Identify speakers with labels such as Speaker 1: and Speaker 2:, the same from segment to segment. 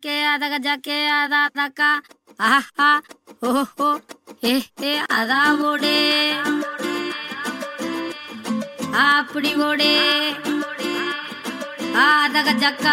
Speaker 1: ജക്കെ അതക ജക്കെ അതാ തക്ക ആഹാ ഓഹോ ഏ ഏ അതാ ഓടേ ആ അപ്പടി ഓടേ ആ അതക ജക്ക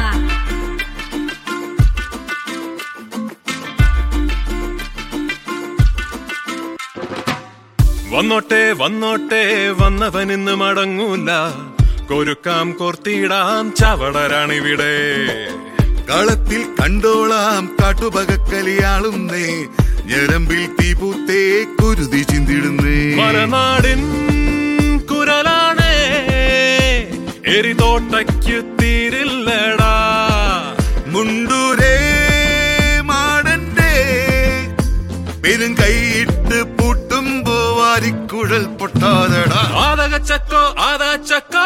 Speaker 2: വന്നോട്ടെ വന്നോട്ടെ വന്നവനിന്ന് മടങ്ങൂല കൊരുക്കാം കോർത്തിടാം ചവടരാണിവിടെ
Speaker 3: കളത്തിൽ കണ്ടോളാം കാട്ടുപകക്കലിയാളുന്നേ ഞരമ്പിൽ തീപൂത്തേ കുരുതി ചിന്തിടുന്നേ
Speaker 2: മലനാടിൻ കുരലാണേ എരിതോട്ടയ്ക്ക് തീരില്ലടാ
Speaker 3: മുണ്ടൂരേ മാടന്റെ പെരും കൈയിട്ട് പൂട്ടുമ്പോ വാരിക്കുഴൽ പൊട്ടാതടാ
Speaker 2: ആദക ചക്കോ ആദാ ചക്കോ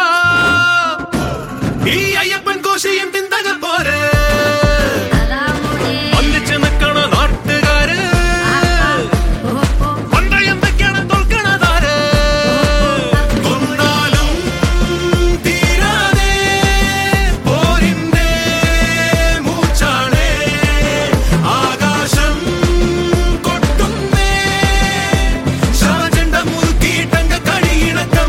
Speaker 2: ഈ അയ്യപ്പൻ കോശയും തിന്തക പോരെ
Speaker 1: അതാ ഓടേ
Speaker 2: ഒന്നിച്ച് നിക്കണ നാട്ടുകാര്
Speaker 1: ഓഹോ
Speaker 2: പണ്ടയെന്തൊക്കെയാണ് തോൽക്കണതാര് കൊന്നാലും തീരാതെ പോരിന്റെ മൂച്ചാണേ ആകാശം കൊട്ടുന്നേ ശവചണ്ട മുറുക്കിയിട്ടങ്ക കഴിയിണക്കം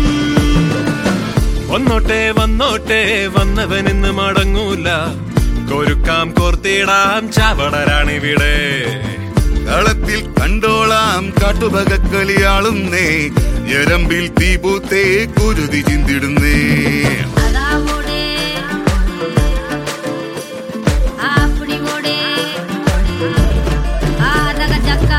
Speaker 2: വന്നോട്ടെ വന്നോട്ടെ വന്നവനിന്ന് മടങ്ങൂല കൊരുക്കാം കോർത്തിടാം ചവടരാണിവിടെ
Speaker 3: കളത്തിൽ കണ്ടോളാം കാട്ടുപകക്കലിയാളുന്നേ ഞരമ്പിൽ തീപൂത്തേ കുരുതി ചിന്തിടുന്നേ
Speaker 1: അതാ ഓടേ ആ അപ്പടി ഓടേ ആ അതക ജക്ക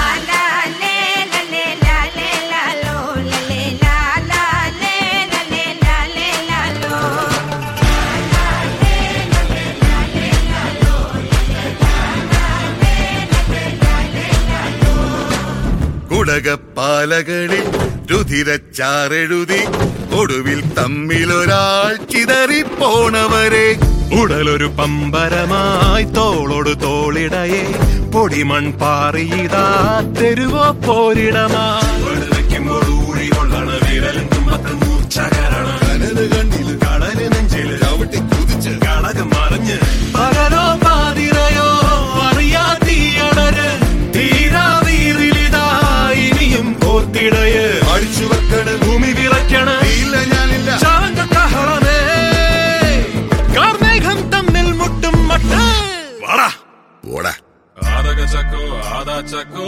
Speaker 3: കുടകപ്പാലകളിൽ രുധിരച്ചാറെഴുതി ഒടുവിൽ തമ്മിലൊരാൾ ചിതറിപ്പോണവരെ
Speaker 2: ഉടലൊരു പമ്പരമായി തോളോട് തോളിടയെ പൊടിമൺ പാറിയിതാ തെരുവോ പോരിടമാ വെക്കുമ്പോൾ ഊഴി കൊള്ളണ വിരലും തുമ്പത്ത് മൂർച്ചകരണ
Speaker 3: കനല് കണ്ണില്
Speaker 2: കടല് നെഞ്ചില്
Speaker 3: ചവിട്ടി കുതിച്ച്
Speaker 2: കളകം മറിഞ്ഞ് പകലോ പാതിരയോ അറിയാത്തീയടര് തീരാ വീറിലിതാ ഇനിയും കോർത്തിടയ്
Speaker 3: അടിച്ചു വെക്കണ
Speaker 2: ഭൂമി വിറയ്ക്കണ
Speaker 3: ഇല്ല ഞാനില്ല
Speaker 2: ശാന്തകഹളമേ കാർമേഘം തമ്മിൽ മുട്ടും മട്ട് വാടാ
Speaker 3: ഓടാ
Speaker 2: ആദക ചക്കോ ആദാ ചക്കോ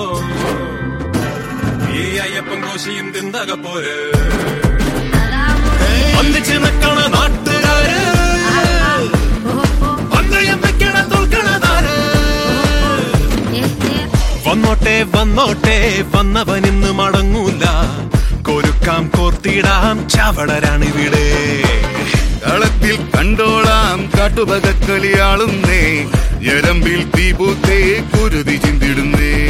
Speaker 2: ഈ അയ്യപ്പൻ കോശിയും തിന്തക പോര്
Speaker 1: അതാ ഓടേ
Speaker 2: ഒന്നിച്ച് നിക്കണ നാട്ടുകാര്
Speaker 1: ഓഹോ
Speaker 2: പന്തയം വെക്കണ തോൽക്കണതാര്
Speaker 1: ഏ ഏ
Speaker 2: വന്നോട്ടെ വന്നോട്ടെ വന്നവനിന്ന് മടങ്ങൂല കൊരുക്കാം കോർത്തിടാം ചവടരാണിവിടെ
Speaker 3: കളത്തിൽ കണ്ടോളാം കാട്ടുപകക്കളിയാളുന്നേ ഞരമ്പിൽ തീപൂത്തേ കുരുതി ചിന്തിടുന്നേ